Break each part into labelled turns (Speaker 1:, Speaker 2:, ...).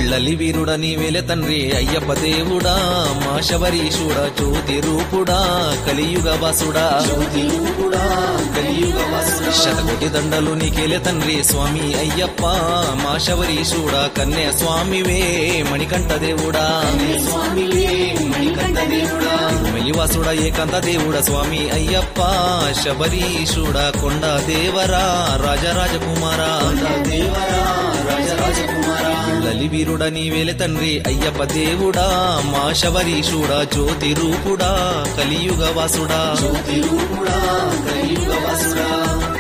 Speaker 1: విళ్ళలి వీరుడ నీవేలే తండ్రి అయ్యప్ప దేవుడా మా శబరీషుడా జ్యోతి రూపుడా కలియుగ వాసుడా జ్యోతి రూపుడా కలియుగ వాసుడా శతకోటి దండలు నీకేలే తండ్రి స్వామి అయ్యప్ప మా శబరీషుడా కన్య స్వామివే మణికంఠ దేవుడా స్వామివే మణికంఠ దేవుడా మెలివాసుడా ఏకాంత దేవుడా స్వామి అయ్యప్ప శబరీషుడా కొండ దేవరా రాజరాజకుమారా దేవరా రాజరాజకుమారా లలివీరుడ నీవేలే తండ్రి అయ్యప్ప దేవుడా మా శబరీషుడా జ్యోతి రూపుడా కలియుగ వాసుడా జ్యోతి రూపుడా కలియుగ వాసుడా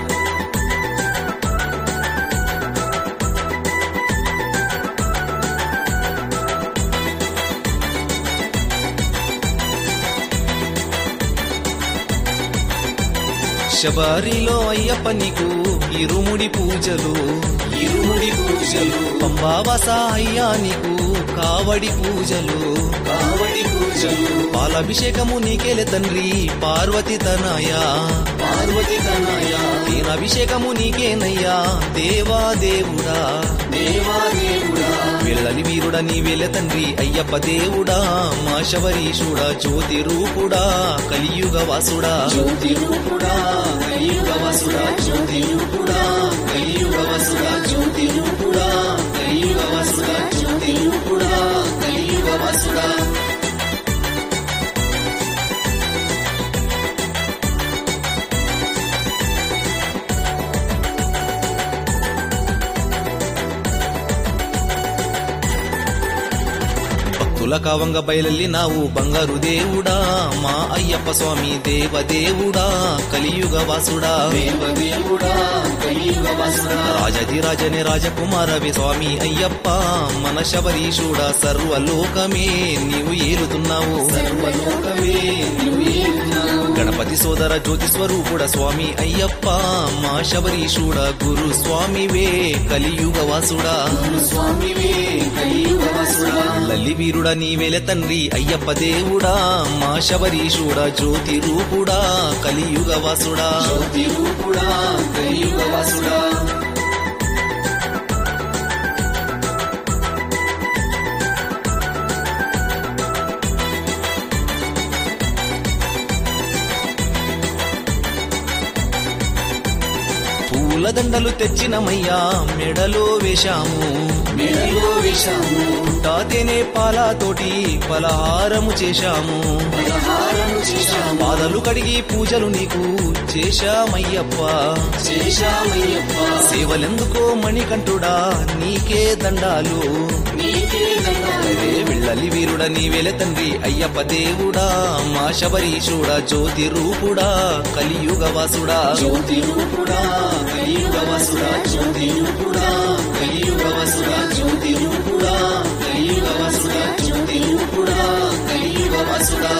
Speaker 1: శబరిలో అయ్యప్ప నీకు ఇరుముడి పూజలు ఇరుముడి పూజలు పంబావస అయ్యా నీకు కావడి పూజలు కావడి పూజలు పాలాభిషేకము నీకేలే తండ్రి పార్వతి తనయా పార్వతి తనయా దీనాభిషేకము నీకేనయ్యా దేవా దేవుడా దేవా దేవుడా వెళ్ళని వీరుడా నీవేలే తండ్రి అయ్యప్ప దేవుడా మా శబరీషుడా జ్యోతి రూపుడా కలియుగ వాసుడా జ్యోతి రూపుడా కలియుగ వాసుడా జ్యోతి రూపుడా కలియుగ వాసుడా జ్యోతి రూపుడా కలియుగ వాసుడా జ్యోతి రూపుడా కలియుగ వాసుడా భక్తుల కావంగ బయలెల్లినావు బంగారు దేవుడా మా అయ్యప్ప స్వామి దేవదేవుడా కలియుగ వాసుడా దేవదేవుడా కలియుగ వాసుడా రాజధిరాజనే రాజకుమారవి స్వామి అయ్యప్ప మన శబరీషుడా సర్వలోకమే నీవు ఏలుతున్నావు సర్వలోకమే నీవు ఏలుతున్నావు గణపతి సోదర జ్యోతి స్వరూపుడ స్వామి అయ్యప్ప మా శబరీషుడా గురు స్వామివే కలియుగ వాసుడా గురు స్వామివే కలియుగ వాసుడా లల్లి వీరుడా నీవేలే తండ్రి అయ్యప్ప దేవుడా మా శబరీషుడా జ్యోతి రూపుడా కలియుగ వాసుడా జ్యోతి రూపుడా కలియుగ వాసుడా పూలదండలు తెచ్చినమయ్యా మెడలో వేశాము మెడలో వేశాము పుట్టాతేనే పాలతోటి పలహారము చేశాము పలహారము చేశాము పాదలు కడిగి పూజలు నీకు చేశామయ్యప్ప చేశామయ్యప్ప సేవలెందుకో మణికంఠుడా నీకే దండాలు నీకే దండాలు వెళ్ళలి వీరుడ నీవేలే తండ్రి అయ్యప్ప దేవుడా మా శబరీషుడా జ్యోతి రూపుడా కలియుగ వాసుడా జ్యోతి రూపుడా కలియుగ వాసుడా జ్యోతి రూపుడా కలియుగ వాసుడా జ్యోతి రూపుడా కలియుగ వాసుడా జ్యోతి రూపుడా కలియుగ వాసుడా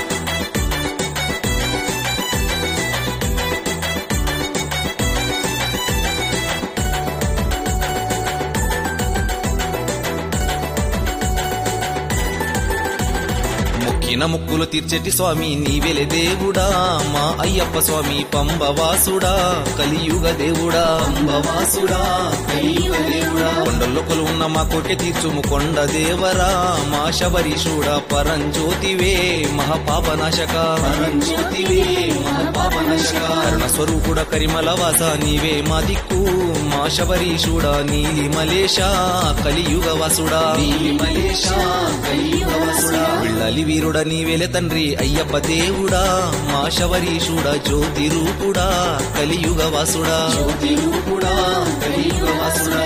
Speaker 1: మొక్కిన ముక్కులు తీర్చెట్టి స్వామి నీవెలే దేవుడా మా అయ్యప్ప స్వామి పంబవాసుడా కలియుగ దేవుడా పంబవాసుడా కలియుగ దేవుడా కొండల్లో కొలువున్న మా కోటె తీర్చుము కొండ దేవరా మా శబరీషుడా పరంజ్యోతివే మహాపాపనాశక పరంజ్యోతివే మహాపాపనాశక కరుణ స్వరూపుడ కరిమల వాస నీవే మా దిక్కు మా శబరీషుడా నీలి మలేష కలియుగ వాసుడా నీలి మలేష కలియుగ వాసుడా విళ్ళలి వీరుడ నీవేలే తండ్రి అయ్యప్ప దేవుడా మా శబరీషుడా జ్యోతి రూపుడా కలియుగ వాసుడా జ్యోతి రూపుడా కలియుగ వాసుడా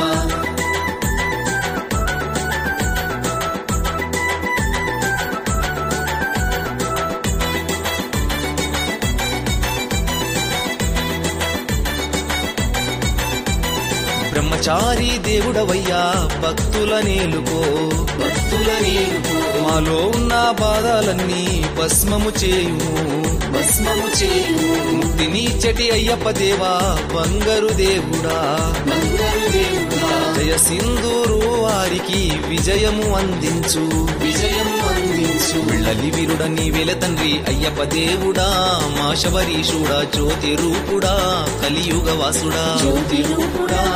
Speaker 1: బ్రహ్మచారి దేవుడవయ్యా భక్తుల నేలుకో భక్తుల నేలుకో మాలో ఉన్న బాధలన్నీ భస్మము చేయుము భస్మము చేయుము ముక్తిని చెటి అయ్యప్ప దేవా బంగారు దేవుడా బంగారు దేవుడా జయ సింధూరు వారికి విజయము అందించు విజయము అందించు వెళ్ళలి వీరుడ నీవేల తండ్రి అయ్యప్ప దేవుడా మా శబరీషుడా జ్యోతి రూపుడా కలియుగ వాసుడా జ్యోతి రూపుడా